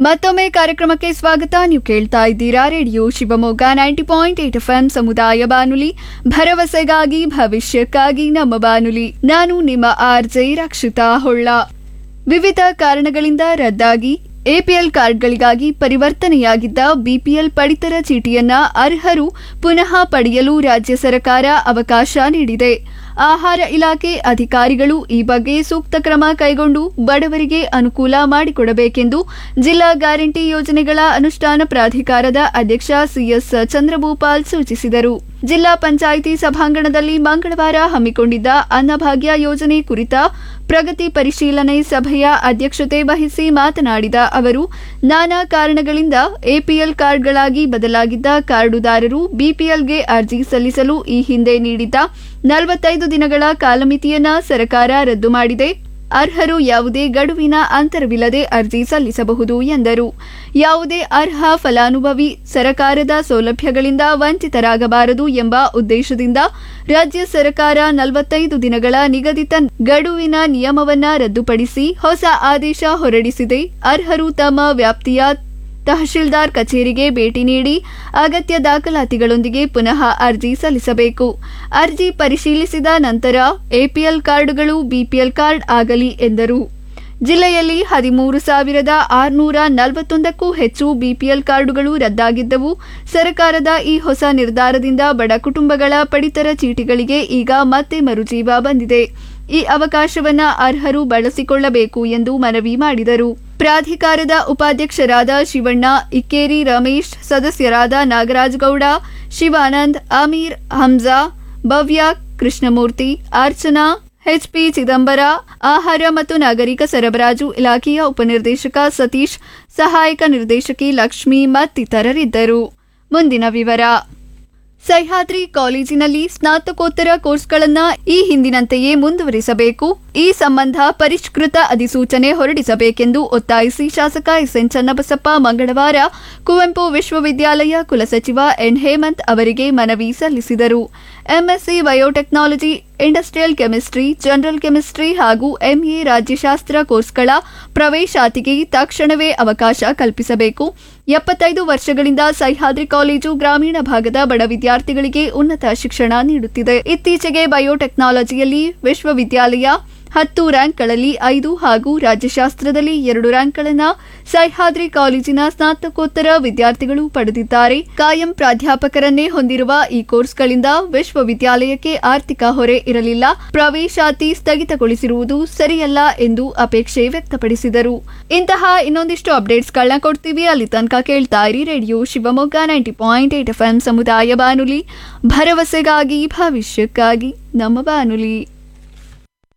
ಮತ್ತೊಮ್ಮೆ ಕಾರ್ಯಕ್ರಮಕ್ಕೆ ಸ್ವಾಗತ ನೀವು ಕೇಳ್ತಾ ಇದ್ದೀರಾ radio Shivamogga ninety point eight F M ಸಮುದಾಯ ಬಾನುಲಿ ಭರವಸೆಗಾಗಿ ಭವಿಷ್ಯಕ್ಕಾಗಿ ನಮ್ಮ ಬಾನುಲಿ ನಾನು ನಿಮ್ಮ ಆರ್ ಜೆ ರಕ್ಷಿತಾ ಹೊಳ್ಳ ವಿವಿಧ ಕಾರಣಗಳಿಂದ ರದ್ದಾಗಿ ಎಪಿಎಲ್ ಕಾರ್ಡ್ಗಳಿಗಾಗಿ ಪರಿವರ್ತನೆಯಾಗಿದ್ದ ಬಿಪಿಎಲ್ ಪಡಿತರ ಚೀಟಿಯನ್ನ ಅರ್ಹರು ಪುನಃ ಪಡೆಯಲು ರಾಜ್ಯ ಸರ್ಕಾರ ಅವಕಾಶ ನೀಡಿದೆ ಆಹಾರ ಇಲಾಖೆ ಅಧಿಕಾರಿಗಳು ಈ ಬಗ್ಗೆ ಸೂಕ್ತ ಕ್ರಮ ಕೈಗೊಂಡು ಬಡವರಿಗೆ ಅನುಕೂಲ ಮಾಡಿಕೊಡಬೇಕೆಂದು ಜಿಲ್ಲಾ ಗ್ಯಾರಂಟಿ ಯೋಜನೆಗಳ ಅನುಷ್ಠಾನ ಪ್ರಾಧಿಕಾರದ ಅಧ್ಯಕ್ಷ ಸಿಎಸ್ ಚಂದ್ರಭೂಪಾಲ್ ಸೂಚಿಸಿದರು ಜಿಲ್ಲಾ ಪಂಚಾಯಿತಿ ಸಭಾಂಗಣದಲ್ಲಿ ಮಂಗಳವಾರ ಹಮ್ಮಿಕೊಂಡಿದ್ದ ಅನ್ನಭಾಗ್ಯ ಯೋಜನೆ ಕುರಿತ ಪ್ರಗತಿ ಪರಿಶೀಲನೆ ಸಭೆಯ ಅಧ್ಯಕ್ಷತೆ ವಹಿಸಿ ಮಾತನಾಡಿದ ಅವರು ನಾನಾ ಕಾರಣಗಳಿಂದ ಎಪಿಎಲ್ ಕಾರ್ಡ್ಗಳಾಗಿ ಬದಲಾಗಿದ್ದ ಕಾರ್ಡುದಾರರು ಬಿಪಿಎಲ್ಗೆ ಅರ್ಜಿ ಸಲ್ಲಿಸಲು ಈ ಹಿಂದೆ ನೀಡಿದ್ದ ನಲವತ್ತೈದು ದಿನಗಳ ಕಾಲಮಿತಿಯನ್ನ ಸರ್ಕಾರ ರದ್ದು ಮಾಡಿದೆ ಅರ್ಹರು ಯಾವುದೇ ಗಡುವಿನ ಅಂತರವಿಲ್ಲದೆ ಅರ್ಜಿ ಸಲ್ಲಿಸಬಹುದು ಎಂದರು ಯಾವುದೇ ಅರ್ಹ ಫಲಾನುಭವಿ ಸರಕಾರದ ಸೌಲಭ್ಯಗಳಿಂದ ವಂಚಿತರಾಗಬಾರದು ಎಂಬ ಉದ್ದೇಶದಿಂದ ರಾಜ್ಯ ಸರ್ಕಾರ ನಲವತ್ತೈದು ದಿನಗಳ ನಿಗದಿತ ಗಡುವಿನ ನಿಯಮವನ್ನ ರದ್ದುಪಡಿಸಿ ಹೊಸ ಆದೇಶ ಹೊರಡಿಸಿದೆ ಅರ್ಹರು ತಮ್ಮ ವ್ಯಾಪ್ತಿಯ ತಹಶೀಲ್ದಾರ್ ಕಚೇರಿಗೆ ಭೇಟಿ ನೀಡಿ ಅಗತ್ಯ ದಾಖಲಾತಿಗಳೊಂದಿಗೆ ಪುನಃ ಅರ್ಜಿ ಸಲ್ಲಿಸಬೇಕು ಅರ್ಜಿ ಪರಿಶೀಲಿಸಿದ ನಂತರ ಎಪಿಎಲ್ ಕಾರ್ಡುಗಳು ಬಿಪಿಎಲ್ ಕಾರ್ಡ್ ಆಗಲಿ ಎಂದರು ಜಿಲ್ಲೆಯಲ್ಲಿ ಹದಿಮೂರು ಸಾವಿರದ ಆರುನೂರ ನಲವತ್ತೊಂದಕ್ಕೂ ಹೆಚ್ಚು ಬಿಪಿಎಲ್ ಕಾರ್ಡುಗಳು ರದ್ದಾಗಿದ್ದವು ಸರ್ಕಾರದ ಈ ಹೊಸ ನಿರ್ಧಾರದಿಂದ ಬಡ ಕುಟುಂಬಗಳ ಪಡಿತರ ಚೀಟಿಗಳಿಗೆ ಈಗ ಮತ್ತೆ ಮರುಜೀವ ಬಂದಿದೆ ಈ ಅವಕಾಶವನ್ನ ಅರ್ಹರು ಬಳಸಿಕೊಳ್ಳಬೇಕು ಎಂದು ಮನವಿ ಮಾಡಿದರು ಪ್ರಾಧಿಕಾರದ ಉಪಾಧ್ಯಕ್ಷರಾದ ಶಿವಣ್ಣ ಇಕ್ಕೇರಿ ರಮೇಶ್ ಸದಸ್ಯರಾದ ನಾಗರಾಜ್ ಗೌಡ ಶಿವಾನಂದ್ ಅಮೀರ್ ಹಂಜಾ ಭವ್ಯ ಕೃಷ್ಣಮೂರ್ತಿ ಅರ್ಚನಾ ಎಚ್ಪಿ ಚಿದಂಬರ ಆಹಾರ ಮತ್ತು ನಾಗರಿಕ ಸರಬರಾಜು ಇಲಾಖೆಯ ಉಪನಿರ್ದೇಶಕ ಸತೀಶ್ ಸಹಾಯಕ ನಿರ್ದೇಶಕಿ ಲಕ್ಷ್ಮಿ ಮತ್ತಿತರರಿದ್ದರು ಮುಂದಿನ ವಿವರ ಸಹ್ಯಾದ್ರಿ ಕಾಲೇಜಿನಲ್ಲಿ ಸ್ನಾತಕೋತ್ತರ ಕೋರ್ಸ್ಗಳನ್ನು ಈ ಹಿಂದಿನಂತೆಯೇ ಮುಂದುವರಿಸಬೇಕು ಈ ಸಂಬಂಧ ಪರಿಷ್ಕೃತ ಅಧಿಸೂಚನೆ ಹೊರಡಿಸಬೇಕೆಂದು ಒತ್ತಾಯಿಸಿ ಶಾಸಕ ಎಸ್ಎನ್ ಚನ್ನಬಸಪ್ಪ ಮಂಗಳವಾರ ಕುವೆಂಪು ವಿಶ್ವವಿದ್ಯಾಲಯ ಕುಲಸಚಿವ ಎನ್ ಹೇಮಂತ್ ಅವರಿಗೆ ಮನವಿ ಸಲ್ಲಿಸಿದರು MSc biotechnology industrial chemistry general chemistry ಹಾಗೂ ಎಂಎ ರಾಜ್ಯಶಾಸ್ತ್ರ ಕೋರ್ಸ್ಗಳ ಪ್ರವೇಶಾತಿಗೆ ತಕ್ಷಣವೇ ಅವಕಾಶ ಕಲ್ಪಿಸಬೇಕು ಎಪ್ಪತ್ತೈದು ವರ್ಷಗಳಿಂದ ಸಹ್ಯಾದ್ರಿ ಕಾಲೇಜು ಗ್ರಾಮೀಣ ಭಾಗದ ಬಡ ವಿದ್ಯಾರ್ಥಿಗಳಿಗೆ ಉನ್ನತ ಶಿಕ್ಷಣ ನೀಡುತ್ತಿದೆ ಇತ್ತೀಚೆಗೆ ಬಯೋಟೆಕ್ನಾಲಜಿಯಲ್ಲಿ ವಿಶ್ವವಿದ್ಯಾಲಯ ಹತ್ತು ರ್ಯಾಂಕ್ಗಳಲ್ಲಿ ಐದು ಹಾಗೂ ರಾಜ್ಯಶಾಸ್ತ್ರದಲ್ಲಿ ಎರಡು ರ್ಯಾಂಕ್ಗಳನ್ನು ಸಹ್ಯಾದ್ರಿ ಕಾಲೇಜಿನ ಸ್ನಾತಕೋತ್ತರ ವಿದ್ಯಾರ್ಥಿಗಳು ಪಡೆದಿದ್ದಾರೆ ಕಾಯಂ ಪ್ರಾಧ್ಯಾಪಕರನ್ನೇ ಹೊಂದಿರುವ ಈ ಕೋರ್ಸ್ಗಳಿಂದ ವಿಶ್ವವಿದ್ಯಾಲಯಕ್ಕೆ ಆರ್ಥಿಕ ಹೊರೆ ಇರಲಿಲ್ಲ ಪ್ರವೇಶಾತಿ ಸ್ಥಗಿತಗೊಳಿಸಿರುವುದು ಸರಿಯಲ್ಲ ಎಂದು ಅಪೇಕ್ಷೆ ವ್ಯಕ್ತಪಡಿಸಿದರು ಇಂತಹ ಇನ್ನೊಂದಿಷ್ಟು ಅಪ್ಡೇಟ್ಸ್ಗಳನ್ನ ಕೊಡ್ತೀವಿ ಅಲ್ಲಿ ತನಕ ಕೇಳ್ತಾ ಇರಿ radio Shivamogga ninety point eight F M ಸಮುದಾಯ ಬಾನುಲಿ ಭರವಸೆಗಾಗಿ ಭವಿಷ್ಯಕ್ಕಾಗಿ ನಮ್ಮ ಬಾನುಲಿ